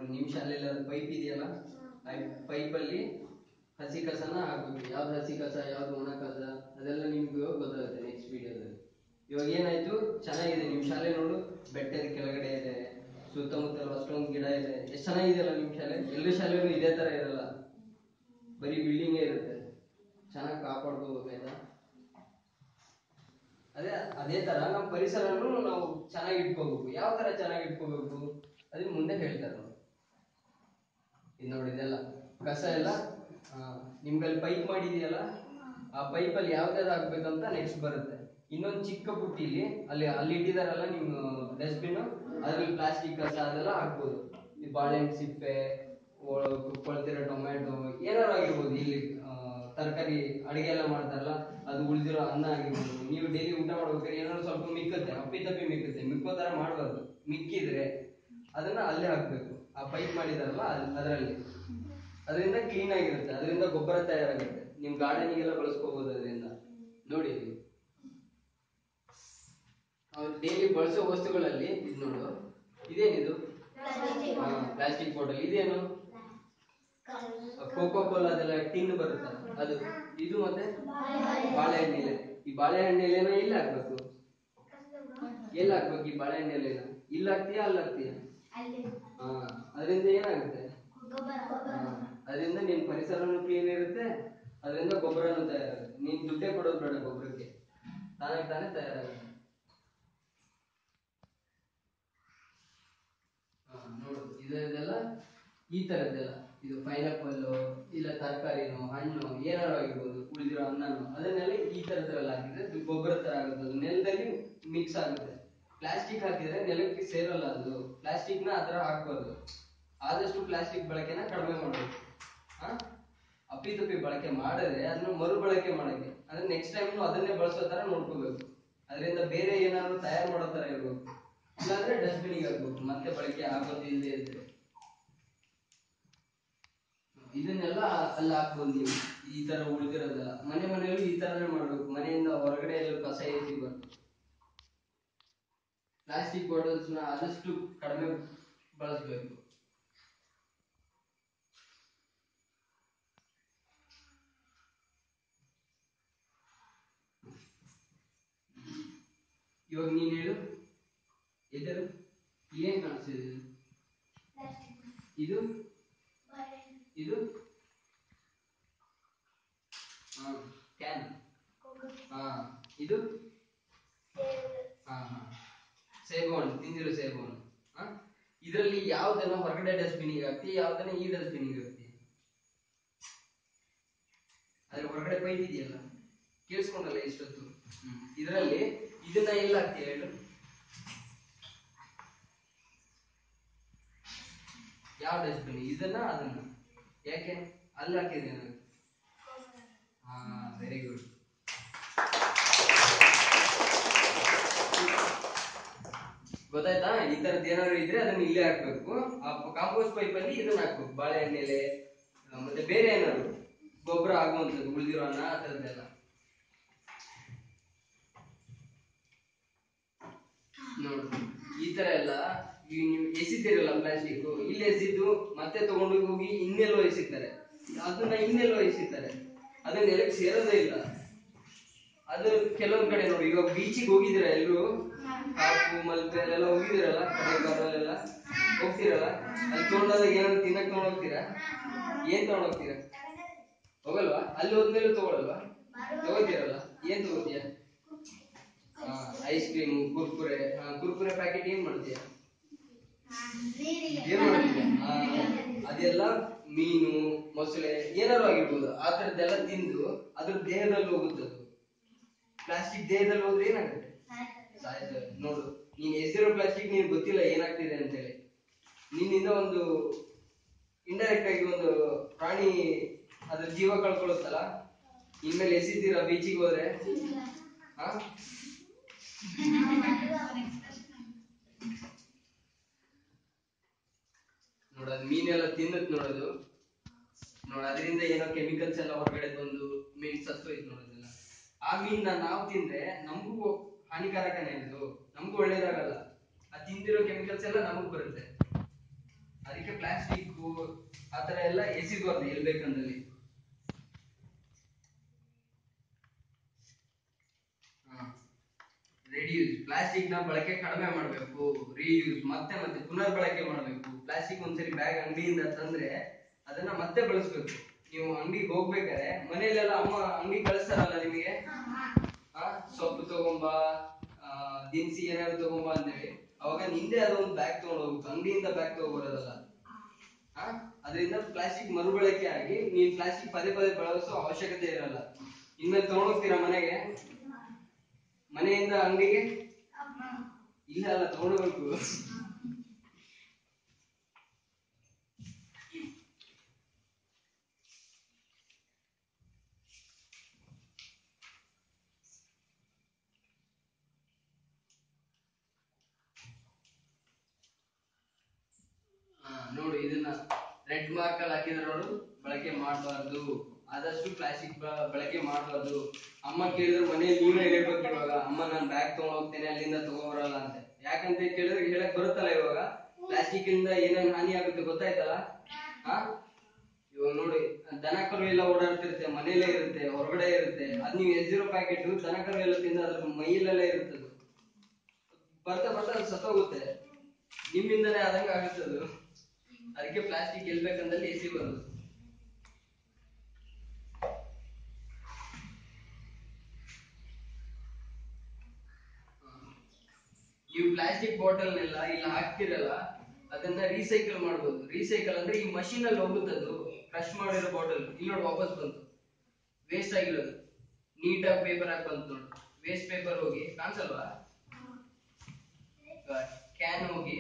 ನೋಡಿ ನಿಮ್ ಶಾಲೆಯಲ್ಲಿ ಅದು ಪೈಪ್ ಇದೆಯಲ್ಲ ಆ ಪೈಪಲ್ಲಿ ಹಸಿ ಕಸನ ಹಾಕ್ಬೇಕು ಯಾವ್ದು ಹಸಿ ಕಸ ಯಾವ್ದು ಒಣ ಕಸ ಅದೆಲ್ಲ ನಿಮ್ಗೆ ಇವಾಗ ಗೊತ್ತಾಗುತ್ತೆ ನೆಕ್ಸ್ಟ್ ವಿಡಿಯೋದಲ್ಲಿ ಇವಾಗ ಏನಾಯ್ತು ಚೆನ್ನಾಗಿದೆ ನಿಮ್ ಶಾಲೆ ನೋಡು ಬೆಟ್ಟದ ಕೆಳಗಡೆ ಇದೆ ಸುತ್ತಮುತ್ತಲು ಅಷ್ಟೊಂದು ಗಿಡ ಇದೆ ಎಷ್ಟು ಚೆನ್ನಾಗಿದೆಯಲ್ಲ ನಿಮ್ ಶಾಲೆ ಎಲ್ಲರ ಶಾಲೆನೂ ಇದೇ ತರ ಇರಲ್ಲ ಬರೀ ಬಿಲ್ಡಿಂಗೇ ಇರುತ್ತೆ ಚೆನ್ನಾಗಿ ಕಾಪಾಡ್ಕೋಬೇಕು ಆಯ್ತಾ ಅದೇ ಅದೇ ತರ ನಮ್ಮ ಪರಿಸರನು ನಾವು ಚೆನ್ನಾಗಿ ಇಟ್ಕೋಬೇಕು ಯಾವ ತರ ಚೆನ್ನಾಗಿ ಇಟ್ಕೋಬೇಕು ಅದನ್ನ ಮುಂದೆ ಹೇಳ್ತಾರೆ ನೋಡಿ ಇದು ನೋಡಿ ಇದೆಲ್ಲ ಕಸ ಎಲ್ಲ ಆ, ನಿಮ್ಗಲ್ಲಿ ಪೈಪ್ ಮಾಡಿದೆಯಲ್ಲ ಆ ಪೈಪಲ್ಲಿ ಯಾವ್ದಾದ್ರು ಹಾಕ್ಬೇಕಂತ ನೆಕ್ಸ್ಟ್ ಬರುತ್ತೆ ಇನ್ನೊಂದು ಚಿಕ್ಕ ಬುಟ್ಟಿಲಿ ಅಲ್ಲಿ ಅಲ್ಲಿ ಇಟ್ಟಿದಾರಲ್ಲ ನಿಮ್ಮ ಡಸ್ಟ್ಬಿನ್ ಅದ್ರಲ್ಲಿ ಪ್ಲಾಸ್ಟಿಕ್ ಕಸ ಅದೆಲ್ಲ ಹಾಕ್ಬೋದು ಈ ಬಾಳೆಹಣ್ಣು ಸಿಪ್ಪೆ ಒ- ಕೊಳ್ತಿರೋ ಟೊಮ್ಯಾಟೊ ಏನಾರು ಆಗಿರ್ಬೋದು ಇಲ್ಲಿ ತರಕಾರಿ ಅಡಿಗೆ ಎಲ್ಲ ಮಾಡ್ತಾರಲ್ಲ ಅದು ಉಳಿದಿರೋ ಅನ್ನ ಆಗಿರ್ಬೋದು ನೀವು ಡೈಲಿ ಊಟ ಮಾಡ್ಬೇಕಾದ್ರೆ ಏನಾದ್ರು ಸ್ವಲ್ಪ ಮಿಕ್ಕುತ್ತೆ ಅಪ್ಪಿ ತಪ್ಪಿ ಮಿಕ್ಕುತ್ತೆ ಮಿಕ್ಕೋ ತರ ಮಾಡಬಾರ್ದು ಮಿಕ್ಕಿದ್ರೆ ಅದನ್ನ ಅಲ್ಲೇ ಹಾಕ್ಬೇಕು ಆ ಪೈಪ್ ಮಾಡಿದಾರಲ್ಲ ಅದ್- ಅದರಲ್ಲಿ ಅದರಿಂದ ಕ್ಲೀನ್ ಆಗಿರುತ್ತೆ ಅದರಿಂದ ಗೊಬ್ಬರ ತಯಾರಾಗುತ್ತೆ ನಿಮ್ ಗಾರ್ಡನಿಗೆಲ್ಲ ಬಳಸ್ಕೋಬಹುದು ಅದರಿಂದ ನೋಡಿ ಇಲ್ಲಿ ಡೈಲಿ ಬಳಸೋ ವಸ್ತುಗಳಲ್ಲಿ ಇದು ನೋಡು ಇದೇನಿದು ಪ್ಲಾಸ್ಟಿಕ್ ಬಾಟಲ್ ಇದೇನು ಕೋಕೋ ಕೋಲಾದೆಲ್ಲ ಟಿನ್ ಬರುತ್ತೆ ಅದು ಇದು ಮತ್ತೆ ಬಾಳೆಹಣ್ಣು ಎಲೆ ಈ ಬಾಳೆಹಣ್ಣು ಎಲೆನ ಇಲ್ಲಿ ಹಾಕ್ಬೇಕು ಎಲ್ಲಿ ಹಾಕ್ಬೇಕು ಈ ಬಾಳೆಹಣ್ಣು ಎಲೆನ ಇಲ್ಲಿ ಹಾಕ್ತೀಯಾ ಅಲ್ಲಿ ಹಾಕ್ತೀಯಾ ಹಾ ಅದರಿಂದ ಏನಾಗುತ್ತೆ ಹಾ, ಅದರಿಂದ ನಿನ್ ಪರಿಸರನು ಕ್ಲೀನ್ ಇರುತ್ತೆ ಅದರಿಂದ ಗೊಬ್ಬರನು ತಯಾರಾಗುತ್ತೆ ನೀನ್ ದುಡ್ಡೇ ಕೊಡೋದು ಬೇಡ ಗೊಬ್ಬರಕ್ಕೆ ತಾನೇ ತಾನೇ ತಯಾರಾಗುತ್ತೆ ಹಾ, ನೋಡು ಇದೆಲ್ಲ ಈ ತರದ್ದೆಲ್ಲ ಇದು ಪೈನಾಪಲ್ ಇಲ್ಲ ತರಕಾರಿನೋ ಹಣ್ಣು ಏನಾರು ಆಗಿರ್ಬೋದು ಉಳಿದಿರೋ ಅನ್ನನೋ ಅದನ್ನೆಲ್ಲ ಈ ತರದ್ರಲ್ಲಿ ಹಾಕಿದ್ರೆ ಇದು ಗೊಬ್ಬರ ತರ ಆಗುತ್ತೆ ಅದು ನೆಲದಲ್ಲಿ ಮಿಕ್ಸ್ ಆಗುತ್ತೆ ಪ್ಲಾಸ್ಟಿಕ್ ಹಾಕಿದ್ರೆ ನೆಲಕ್ಕೆ ಸೇರಲ್ಲ ಅದು ಪ್ಲಾಸ್ಟಿಕ್ ನ ಆತರ ಹಾಕ್ಬಾರ್ದು ಆದಷ್ಟು ಪ್ಲಾಸ್ಟಿಕ್ ಬಳಕೆನ ಕಡಿಮೆ ಮಾಡಬೇಕು ಹಾ ಅಪ್ಪಿತಪ್ಪಿ ಬಳಕೆ ಮಾಡಿದ್ರೆ ಅದನ್ನ ಮರು ಬಳಕೆ ಮಾಡಕ್ಕೆ ಅಂದ್ರೆ ನೆಕ್ಸ್ಟ್ ಟೈಮ್ ಅದನ್ನೇ ಬಳಸೋ ತರ ನೋಡ್ಕೋಬೇಕು ಅದರಿಂದ ಬೇರೆ ಏನಾದ್ರು ತಯಾರು ಮಾಡೋ ತರ ಇರ್ಬೇಕು ಇಲ್ಲಾಂದ್ರೆ ಡಸ್ಟ್ಬಿನ್ಗೆ ಹಾಕ್ಬೇಕು ಮತ್ತೆ ಬಳಕೆ ಆಗೋದು ಇಲ್ಲದೆ ಇದ್ರೆ ಇದನ್ನೆಲ್ಲ ಅಲ್ಲಿ ಹಾಕ್ಬೋದು ನೀವು ಈ ತರ ಉಳಿದಿರೋದೆಲ್ಲ ಮನೆ ಮನೆಯಲ್ಲೂ ಈ ತರನೇ ಮಾಡ್ಬೇಕು ಮನೆಯಿಂದ ಹೊರಗಡೆ ಎಲ್ಲೂ ಕಸ ಎಸಿಬಾರ್ದು ಪ್ಲಾಸ್ಟಿಕ್ ಬಾಟಲ್ಸ್ ನ ಆದಷ್ಟು ಕಡಿಮೆ ಬಳಸಬೇಕು ಇವಾಗ ನೀನ್ ಹೇಳು ಎದರು ಏನ್ ಕಾಣಿಸ್ತಿದೆ ಇದು ಇದು ಹಾ ಕ್ಯಾನ್ ಹಾ ಇದು ಹಾ ಹಾ ಸೇಬು ಹಣ್ಣು ತಿಂದಿರೋ ಸೇಬು ಹಣ್ಣು ಹಾ ಇದರಲ್ಲಿ ಯಾವ್ದನ್ನ ಹೊರಗಡೆ ಡಸ್ಟ್ಬಿನ್ಗೆ ಹಾಕ್ತಿ ಯಾವ್ದನ್ನ ಈ ಡಸ್ಟ್ಬಿನ್ಗೆ ಹಾಕ್ತಿ ಅದ್ರ ಹೊರಗಡೆ ಪೈಪ್ ಇದೆಯಲ್ಲ ಕೇಳಿಸ್ಕೊಂಡಲ್ಲ ಇಷ್ಟೊತ್ತು ಇದರಲ್ಲಿ ಇದನ್ನ ಎಲ್ಲ ಹಾಕ್ತೀಯ ಹೇಳು ಯಾವ ಡಸ್ಟ್ಬಿನ್ ಇದನ್ನ ಅದನ್ನ ಯಾಕೆ ಅಲ್ಲಿ ಹಾಕಿದೆ ನಾನು ಹಾ ವೆರಿ ಗುಡ್ ಗೊತ್ತಾಯ್ತಾ ಈ ತರದ್ ಏನಾದ್ರು ಇದ್ರೆ ಅದನ್ನ ಇಲ್ಲೇ ಹಾಕ್ಬೇಕು ಆ ಕಾಂಪೋಸ್ಟ್ ಪೈಪ್ ಅಲ್ಲಿ ಇದನ್ನ ಹಾಕ್ಬೇಕು ಬಾಳೆಹಣ್ಣೆಲೆ ಆ, ಮತ್ತೆ ಬೇರೆ ಏನಾದ್ರು ಗೊಬ್ಬರ ಆಗುವಂಥದ್ದು ಉಳಿದಿರೋ ಅನ್ನ ಆ ಥರದ್ದೆಲ್ಲ ನೋಡು ಈ ತರ ಎಲ್ಲ ಈ ನೀವು ಎಸಿತೀರಲ್ಲ ಪ್ಲಾಸ್ಟಿಕ್ ಇಲ್ಲಿ ಎಸಿದ್ದು ಮತ್ತೆ ತಗೊಂಡು ಹೋಗಿ ಇನ್ನೆಲ್ಲೋ ಎಸಿತಾರೆ ಅದನ್ನ ಇನ್ನೆಲ್ಲೋ ಎಸಿತಾರೆ ಅದನ್ನ ನೆಲಕ್ಕೆ ಸೇರೋದೇ ಇಲ್ಲ ಅದು ಕೆಲವೊಂದ್ ಕಡೆ ನೋಡಿ ಇವಾಗ ಬೀಚಿಗೆ ಹೋಗಿದ್ದೀರಾ ಎಲ್ರು ಕಾಪು ಮಲ್ಪೆ ಅಲ್ಲೆಲ್ಲ ಹೋಗಿದ್ದೀರಲ್ಲ ಕಡೆಗಾರಲ್ಲೆಲ್ಲ ಹೋಗ್ತಿರಲ್ಲ ಅಲ್ಲಿ ತಗೊಂಡಾಗ ಏನಾದ್ರು ತಿನ್ನಕ್ ತಗೊಂಡ್ ಹೋಗ್ತೀರಾ ಏನ್ ತಗೊಂಡ್ ಹೋಗ್ತೀರಾ ಹೋಗಲ್ವಾ ಅಲ್ಲಿ ಹೋದ್ಮೇಲೆ ತಗೊಳಲ್ವಾ ತಗೋತೀರಲ್ಲ ಏನ್ ತಗೋತೀಯ ಐಸ್ ಕ್ರೀಮ್ ಕುರ್ಕುರೆ ಹಾ, ಕುರ್ಕುರೆ ಪ್ಯಾಕೆಟ್ ಏನ್ ಮಾಡ್ತೀಯ ಏನ್ ಮಾಡ್ತೀಯ ಆ, ಅದೆಲ್ಲ ಮೀನು ಮೊಸಳೆ ಏನಾರು ಆಗಿರ್ಬೋದು ಆ ತರದ್ದೆಲ್ಲ ತಿಂದು ಅದ್ರ ದೇಹದಲ್ಲಿ ಹೋಗುತ್ತೆ ಅದು ಪ್ಲಾಸ್ಟಿಕ್ ದೇಹದಲ್ಲಿ ಹೋದ್ರೆ ಏನಾಗುತ್ತೆ ಸಾಯ್ತದೆ ನೋಡು ನೀನ್ ಎಸಿರೋ ಪ್ಲಾಸ್ಟಿಕ್ ನೀನ್ ಗೊತ್ತಿಲ್ಲ ಏನಾಗ್ತಿದೆ ಅಂತ ಹೇಳಿ ನಿನ್ನಿಂದ ಒಂದು ಇಂಡೈರೆಕ್ಟ್ ಆಗಿ ಒಂದು ಪ್ರಾಣಿ ಅದ್ರ ಜೀವ ಕಳ್ಕೊಳ್ಳುತ್ತಲ್ಲ ಇನ್ಮೇಲೆ ಎಸಿತೀರಾ ಬೀಚಿಗೆ ಹೋದ್ರೆ ಹಾ ನೋಡ ಅದ್ ಮೀನೆಲ್ಲ ತಿನ್ನತ್ ನೋಡೋದು ನೋಡ ಅದರಿಂದ ಏನೋ ಕೆಮಿಕಲ್ಸ್ ಎಲ್ಲ ಹೊರಗಡೆ ಬಂದು ಮೀನ್ ಸತ್ತೋಯ್ತು ನೋಡೋದೆಲ್ಲ ಆ ಮೀನ್ನ ನಾವು ತಿಂದ್ರೆ ನಮಗೂ ಹಾನಿಕಾರಕನೇ ಅದು ನಮಗೂ ಒಳ್ಳೇದಾಗಲ್ಲ ಆ ತಿಂದಿರೋ ಕೆಮಿಕಲ್ಸ್ ಎಲ್ಲ ನಮಗ್ ಬರುತ್ತೆ ಅದಕ್ಕೆ ಪ್ಲಾಸ್ಟಿಕ್ ಆತರ ಎಲ್ಲ ಎಸಿಬಾರ್ದು ಎಲ್ಲಿ ಬೇಕಂದಲ್ಲಿ ರೆಡಿಯೂಸ್ ಪ್ಲಾಸ್ಟಿಕ್ ನ ಬಳಕೆ ಕಡಿಮೆ ಮಾಡಬೇಕು ರೀಯೂಸ್ ಮತ್ತೆ ಮತ್ತೆ ಪುನರ್ ಬಳಕೆ ಮಾಡಬೇಕು ಪ್ಲಾಸ್ಟಿಕ್ ಒಂದ್ಸರಿ ಬ್ಯಾಗ್ ಅಂಗಡಿಯಿಂದ ತಂದ್ರೆ ಅದನ್ನ ಮತ್ತೆ ಬಳಸಬೇಕು ನೀವು ಅಂಗಡಿಗೆ ಹೋಗ್ಬೇಕಾದ್ರೆ ಮನೆಯಲ್ಲೆಲ್ಲ ಅಮ್ಮ ಅಂಗಡಿ ಕಳಿಸ್ತಾರಲ್ಲ ನಿಮಗೆ ಆ, ಸೊಪ್ಪು ತಗೊಂಬ ಆ, ದಿನಸಿ ಏನಾದ್ರು ತಗೊಂಬ ಅಂತೇಳಿ ಅವಾಗ ನಿಂದೆ ಅದೊಂದು ಬ್ಯಾಗ್ ತಗೊಂಡು ಹೋಗ್ಬೇಕು ಅಂಗಡಿಯಿಂದ ಬ್ಯಾಗ್ ತಗೊಂಡ್ಬರೋದಲ್ಲ ಆ, ಅದರಿಂದ ಪ್ಲಾಸ್ಟಿಕ್ ಮರುಬಳಕೆ ಆಗಿ ನೀನ್ ಪ್ಲಾಸ್ಟಿಕ್ ಪದೇ ಪದೇ ಬಳಸೋ ಅವಶ್ಯಕತೆ ಇರಲ್ಲ ಇನ್ಮೇಲೆ ತಗೊಂಡೋಗ್ತೀರಾ ಮನೆಗೆ ಮನೆಯಿಂದ ಅಂಗಡಿಗೆ ಇಲ್ಲ ಅಲ್ಲ ತಗೊಂಡೋಗ್ಬೇಕು ಹಾ, ನೋಡು ಇದನ್ನ ರೆಡ್ ಮಾರ್ಕ್ ಅಲ್ಲಿ ಹಾಕಿದ್ರೆ ನೋಡು ಬಳಕೆ ಮಾಡಬಾರ್ದು ಆದಷ್ಟು ಪ್ಲಾಸ್ಟಿಕ್ ಬಳಕೆ ಮಾಡಬಾರ್ದು ಅಮ್ಮ ಕೇಳಿದ್ರೆ ಮನೆಯಲ್ಲಿ ನೀವೇ ಹೇಳ್ಬೇಕು ಇವಾಗ ಅಮ್ಮ ನಾನು ಬ್ಯಾಗ್ ತಗೊಂಡ್ ಹೋಗ್ತೇನೆ ಅಲ್ಲಿಂದ ತಗೋಬರಲ್ಲ ಅಂತ ಯಾಕಂತ ಕೇಳಿದ್ರೆ ಹೇಳಕ್ ಬರುತ್ತಲ್ಲ ಇವಾಗ ಪ್ಲಾಸ್ಟಿಕ್ ಇಂದ ಏನೇನ್ ಹಾನಿ ಆಗುತ್ತೆ ಗೊತ್ತಾಯ್ತಲ್ಲ ಹಾ ಇವಾಗ ನೋಡಿ ದನ ಕರು ಎಲ್ಲ ಓಡಾಡ್ತಿರುತ್ತೆ ಮನೇಲೇ ಇರುತ್ತೆ ಹೊರಗಡೆ ಇರುತ್ತೆ ಅದ್ ನೀವು ಎಸ್ದಿರೋ ಪ್ಯಾಕೆಟ್ ದನ ಕರು ಎಲ್ಲ ತಿಂದ ಅದ್ರ ಮೈಯಲ್ಲೆಲ್ಲ ಇರುತ್ತೆ ಅದು ಬರ್ತಾ ಬರ್ತಾ ಅದು ಸತ್ತೋಗುತ್ತೆ ನಿಮ್ಮಿಂದನೇ ಆದಂಗ ಆಗುತ್ತೆ ಅದು ಅದಕ್ಕೆ ಪ್ಲಾಸ್ಟಿಕ್ ಎಲ್ ಬೇಕಂದಲ್ಲಿ ಎಸಿ ಬರೋದು ನೀವು ಪ್ಲಾಸ್ಟಿಕ್ ಬಾಟಲ್ನೆಲ್ಲ ಇಲ್ಲಿ ಹಾಕ್ತಿರಲ್ಲ ಅದನ್ನ ರೀಸೈಕಲ್ ಮಾಡ್ಬೋದು ರೀಸೈಕಲ್ ಅಂದ್ರೆ ಈ ಮಷೀನ್ ಅಲ್ಲಿ ಹೋಗುತ್ತೆ ಅದು ಕ್ರಶ್ ಮಾಡಿರೋ ಬಾಟಲ್ ಇಲ್ಲಿ ನೋಡಿ ವಾಪಸ್ ಬಂತು ವೇಸ್ಟ್ ಆಗಿರೋದು ನೀಟಾಗಿ ಪೇಪರ್ ಹಾಕಿ ಬಂತು ನೋಡಿ ವೇಸ್ಟ್ ಪೇಪರ್ ಹೋಗಿ ಕಾಣಿಸಲ್ವಾ ಕ್ಯಾನ್ ಹೋಗಿ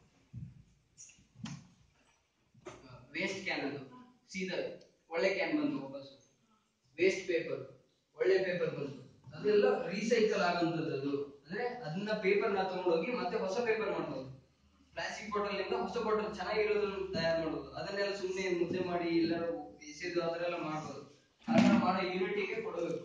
ವೇಸ್ಟ್ ಕ್ಯಾನ್ ಅದು ಸೀದಾ ಒಳ್ಳೆ ಕ್ಯಾನ್ ಬಂತು ವಾಪಸ್ ವೇಸ್ಟ್ ಪೇಪರ್ ಒಳ್ಳೆ ಪೇಪರ್ ಬಂತು ಅದೆಲ್ಲ ರೀಸೈಕಲ್ ಆಗುವಂತದ್ದು ಅದು ಅಂದ್ರೆ ಅದನ್ನ ಪೇಪರ್ ನ ತಗೊಂಡೋಗಿ ಮತ್ತೆ ಹೊಸ ಪೇಪರ್ ಮಾಡ್ಬೋದು ಪ್ಲಾಸ್ಟಿಕ್ ಬಾಟಲ್ ಇಂದ ಹೊಸ ಬಾಟಲ್ ಚೆನ್ನಾಗಿರೋದನ್ನ ತಯಾರು ಮಾಡೋದು ಅದನ್ನೆಲ್ಲ ಸುಮ್ಮನೆ ಮುದ್ದೆ ಮಾಡಿ ಎಲ್ಲರೂ ಎಸೆದು ಅದರೆಲ್ಲ ಮಾಡ್ಬೋದು ಅದನ್ನ ಮಾಡೋ ಯೂನಿಟಿಗೆ ಕೊಡಬೇಕು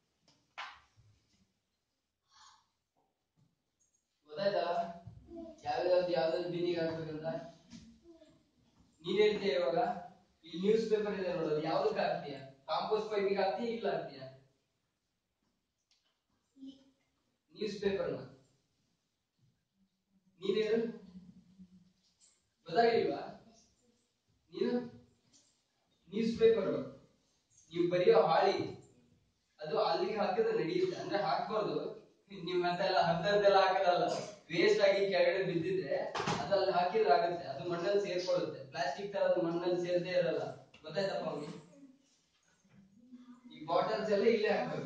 ಗೊತ್ತಾಯ್ತಲ್ಲ ಯಾವ್ಯಾವ್ದು ಯಾವ್ದಾವ್ದು ಬಿನಿಗೆ ಹಾಕ್ಬೇಕಂತ ನೀನ್ ಹೇಳ್ತೀಯ ಇವಾಗ ಈ ನ್ಯೂಸ್ ಪೇಪರ್ ಇದೆ ನೋಡೋದು ಯಾವ್ದಕ್ಕೆ ಹಾಕ್ತೀಯ ಕಾಂಪೋಸ್ಟ್ ಪೈಪಿಗೆ ಹಾಕ್ತೀಯ ಇಲ್ಲ ಹಾಕ್ತೀಯ ನ್ಯೂಸ್ ಪೇಪರ್ನ ನೀನ್ ಹೇಳು ಗೊತ್ತಾಗ್ಲಿಲ್ವಾ ನೀನು ನ್ಯೂಸ್ ಪೇಪರ್ ನೀವು ಬರೆಯೋ ಹಾಳಿ ಅದು ಅಲ್ಲಿಗೆ ಹಾಕಿದ್ರೆ ನಡೆಯುತ್ತೆ ಅಂದ್ರೆ ಹಾಕ್ಬಾರ್ದು ನೀವು ಮತ್ತೆಲ್ಲ ಹರ್ದರ್ದೆಲ್ಲ ಹಾಕದಲ್ಲ ವೇಸ್ಟ್ ಆಗಿ ಕೆಳಗಡೆ ಬಿದ್ದಿದ್ರೆ ಅದಲ್ಲಿ ಹಾಕಿದ್ರೆ ಆಗುತ್ತೆ ಅದು ಮಣ್ಣಲ್ಲಿ ಸೇರ್ಕೊಳ್ಳುತ್ತೆ ಪ್ಲಾಸ್ಟಿಕ್ ತರ ಅದು ಮಣ್ಣಲ್ಲಿ ಸೇರ್ದೇ ಇರಲ್ಲ ಗೊತ್ತಾಯ್ತಪ್ಪ ಅವ್ನಿಗೆ ಈ ಬಾಟಲ್ಸ್ ಎಲ್ಲ ಇಲ್ಲೇ ಹಾಕ್ಬೇಕು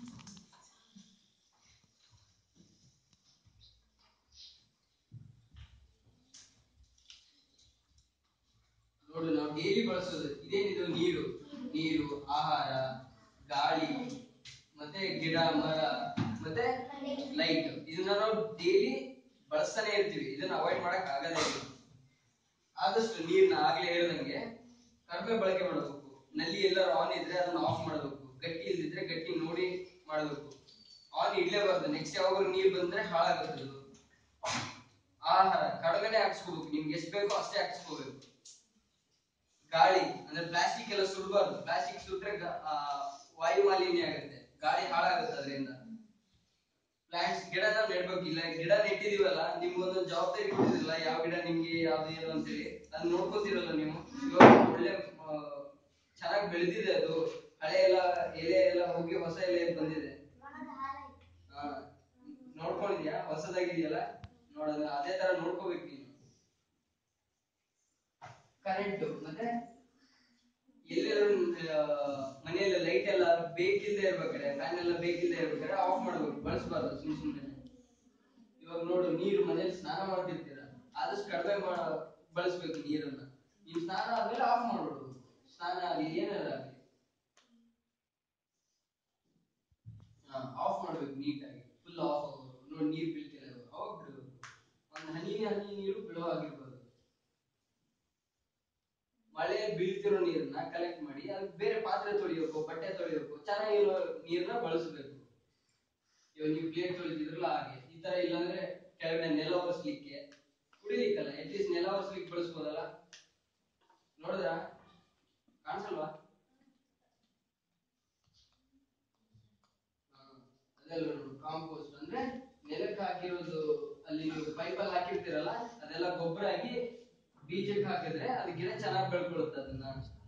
ನೋಡು ನಾವು ಡೈಲಿ ಬಳಸೋದು ಇದೇನಿದು ನೀರು ನೀರು ಆಹಾರ ಗಾಳಿ ಮತ್ತೆ ಗಿಡ ಮರ ಮತ್ತೆ ಲೈಟ್ ಇದನ್ನ ನಾವು ಡೈಲಿ ಬಳಸ್ತಾನೆ ಇರ್ತೀವಿ ಇದನ್ನ ಅವಾಯ್ಡ್ ಮಾಡಕ್ ಆಗದೇ ಇಲ್ಲ ಆದಷ್ಟು ನೀರ್ನ ಆಗ್ಲೇ ಹೇಳ್ದಂಗೆ ಕಡಿಮೆ ಬಳಕೆ ಮಾಡಬೇಕು ನಲ್ಲಿ ಎಲ್ಲರೂ ಆನ್ ಇದ್ರೆ ಅದನ್ನ ಆಫ್ ಮಾಡಬೇಕು ಗಟ್ಟಿ ಇಲ್ದಿದ್ರೆ ಗಟ್ಟಿ ನೋಡಿ ಮಾಡಬೇಕು ಆನ್ ಇಡ್ಲೇಬಾರ್ದು ನೆಕ್ಸ್ಟ್ ಯಾವಾಗ ನೀರ್ ಬಂದ್ರೆ ಹಾಳಾಗುತ್ತೆ ಅದು ಆಹಾರ ಕಡಿಮೆನೆ ಹಾಕ್ಸ್ಕೋಬೇಕು ನಿಮ್ಗೆ ಎಷ್ಟು ಬೇಕೋ ಅಷ್ಟೇ ಹಾಕ್ಸ್ಕೋಬೇಕು ಗಾಳಿ ಅಂದ್ರೆ ಪ್ಲಾಸ್ಟಿಕ್ ಎಲ್ಲ ಸುಡಬಾರ್ದು ಪ್ಲಾಸ್ಟಿಕ್ ಸುಟ್ರೆ ಗಾ- ಆ, ವಾಯು ಮಾಲಿನ್ಯ ಆಗುತ್ತೆ ಗಾಳಿ ಹಾಳಾಗುತ್ತೆ ಅದರಿಂದ ಪ್ಲಾಂಟ್ಸ್ ಗಿಡನ ನೆಡ್ಬೇಕು ಇಲ್ಲ ಗಿಡ ನೆಟ್ಟಿದೀವಲ್ಲ ನಿಮ್ಗೆ ಒಂದೊಂದು ಜವಾಬ್ದಾರಿ ಕೊಟ್ಟಿರಲ್ಲ ಯಾವ ಗಿಡ ನಿಮ್ಗೆ ಯಾವ್ದು ಏನು ಅಂತೇಳಿ ಅದನ್ನ ನೋಡ್ಕೋತಿರಲ್ಲ ನೀವು ಇವಾಗ ಒಳ್ಳೆ ಚೆನ್ನಾಗಿ ಬೆಳೆದಿದೆ ಅದು ಹಳೆ ಎಲ್ಲ ಎಲೆ ಎಲ್ಲ ಹೋಗಿ ಹೊಸ ಎಲೆ ಬಂದಿದೆ ಹಾ ನೋಡ್ಕೊಂಡಿದ್ಯಾ ಹೊಸದಾಗಿದೆಯಲ್ಲ ನೋಡೋದು ಅದೇ ತರ ನೋಡ್ಕೋಬೇಕು ನೀನು ಕರೆಂಟ್ ಮತ್ತೆ ಎಲ್ಲರೂ ಮನೆಯಲ್ಲಿ ಲೈಟ್ ಎಲ್ಲ ಬೇಕಿಲ್ಲದೆ ಇರ್ಬೇಕಾದ್ರೆ ಫ್ಯಾನ್ ಎಲ್ಲ ಬೇಕಿಲ್ಲದೆ ಇರ್ಬೇಕಾದ್ರೆ ಆಫ್ ಮಾಡ್ಬೇಕು ಬಳಸಬಾರ್ದು ಸುಮ್ ಸುಮ್ಮನೆ ಇವಾಗ ನೋಡು ನೀರು ಮನೇಲಿ ಸ್ನಾನ ಮಾಡ್ತಿರ್ತೀರ ಆದಷ್ಟು ಕಡಿಮೆ ಮಾ ಬಳಸ್ಬೇಕು ನೀರನ್ನ ನೀವು ಸ್ನಾನ ಆದ್ಮೇಲೆ ಆಫ್ ಮಾಡ್ಬಿಡ್ಬೇಕು ಸ್ನಾನ ಆಗಲಿ ಏನಾರ ಆಗಲಿ ಆಫ್ ಮಾಡ್ಬೇಕು ನೀಟಾಗಿ ಫುಲ್ ಆಫ್ ಆಗೋದು ನೋಡಿ ನೀರು ಬೀಳ್ತಿಲ್ಲ ಇವಾಗ. ಅವಾಗ ಬಿಡ್ಬೇಕು ಒಂದು ಹನಿ ಹನಿ ನೀರು ಬಿಡೋ ಆಗಿರ್ಬಾರ್ದು ಮಳೆ ಬೀಳ್ತಿರೋ ನೀರನ್ನ ಕಲೆಕ್ಟ್ ಮಾಡಿ ಅದಕ್ಕೆ ಬೇರೆ ಪಾತ್ರೆ ತೊಳಿಬೇಕು ಬಟ್ಟೆ ತೊಳಿಬೇಕು ಚೆನ್ನಾಗಿರೋ ನೀರನ್ನ ಬಳಸಬೇಕು ಇವಾಗ ನೀವು ಪ್ಲೇಟ್ ತೊಳಿತಿದ್ರಲ್ಲ ಹಾಗೆ ಈ ತರ ಇಲ್ಲಾಂದ್ರೆ ಕೆಳಗಡೆ ನೆಲ ಒರೆಸ್ಲಿಕ್ಕೆ ಕುಡಿಲಿಕ್ಕಲ್ಲ ಅಟ್ಲೀಸ್ಟ್ ನೆಲ ಒರೆಸ್ಲಿಕ್ಕೆ ಬಳಸ್ಬೋದಲ್ಲ ನೋಡಿದ್ರಾ ಕಾಣಿಸಲ್ವಾ ಅದೆಲ್ಲ ಕಾಂಪೋಸ್ಟ್ ಅಂದ್ರೆ ನೆಲಕ್ಕೆ ಹಾಕಿರೋದು ಅಲ್ಲಿ ನೀವು ಪೈಪಲ್ಲಿ ಹಾಕಿರ್ತೀರಲ್ಲ ಅದೆಲ್ಲ ಗೊಬ್ಬರ ಆಗಿ ಬೀಜಕ್ಕೆ ಹಾಕಿದ್ರೆ ಅದು ಗಿಡ ಚೆನ್ನಾಗಿ ಬೆಳ್ಕೊಳುತ್ತೆ ಅದನ್ನ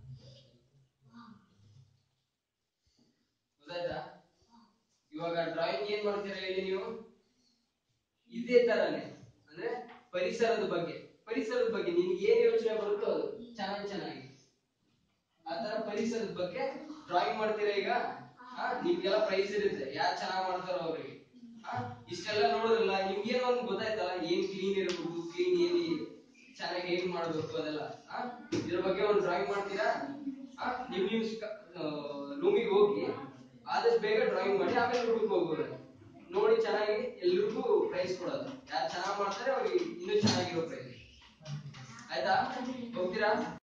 ಗೊತ್ತಾಯ್ತಾ ಇವಾಗ ಡ್ರಾಯಿಂಗ್ ಏನ್ ಮಾಡ್ತೀರಾ ಹೇಳಿ ನೀವು ಇದೇ ತರನೇ ಅಂದ್ರೆ ಪರಿಸರದ ಬಗ್ಗೆ ಪರಿಸರದ ಬಗ್ಗೆ ನಿನ್ಗೆ ಏನ್ ಯೋಚನೆ ಬರುತ್ತೋ ಅದು ಚೆನ್ನಾಗಿ ಚೆನ್ನಾಗಿ ಆ ತರ ಪರಿಸರದ ಬಗ್ಗೆ ಡ್ರಾಯಿಂಗ್ ಮಾಡ್ತೀರಾ ಈಗ ಹಾ ನಿಮ್ಗೆಲ್ಲ ಪ್ರೈಸ್ ಇರುತ್ತೆ ಯಾರು ಚೆನ್ನಾಗಿ ಮಾಡ್ತಾರೋ ಅವ್ರಿಗೆ ಹಾ ಇಷ್ಟೆಲ್ಲ ನೋಡಿದ್ರಲ್ಲ ನಿಮ್ಗೇನೋ ಒಂದು ಗೊತ್ತಾಯ್ತಲ್ಲ ಏನ್ ಕ್ಲೀನ್ ಇರಬೇಕು ಕ್ಲೀನ್ ಏನ್ ಚೆನ್ನಾಗಿ ಹೇಗ್ ಮಾಡ್ಬೇಕು ಅದೆಲ್ಲ ಹಾ ಇದ್ರ ಬಗ್ಗೆ ಒಂದು ಡ್ರಾಯಿಂಗ್ ಮಾಡ್ತೀರಾ ಹಾ ನಿಮ್ ನಿಮ್ ರೂಮಿಗೆ ಹೋಗಿ ಆದಷ್ಟು ಬೇಗ ಡ್ರಾಯಿಂಗ್ ಮಾಡಿ ಆಮೇಲೆ ಊಟಕ್ಕೆ ಹೋಗೋಣ ನೋಡಿ ಚೆನ್ನಾಗಿ ಎಲ್ರಿಗೂ ಪ್ರೈಸ್ ಕೊಡೋದು ಯಾರು ಚೆನ್ನಾಗಿ ಮಾಡ್ತಾರೆ ಅವ್ರಿಗೆ ಇನ್ನೂ ಚೆನ್ನಾಗಿರೋ ಪ್ರೈಸ್ ಆಯ್ತಾ ಹೋಗ್ತೀರಾ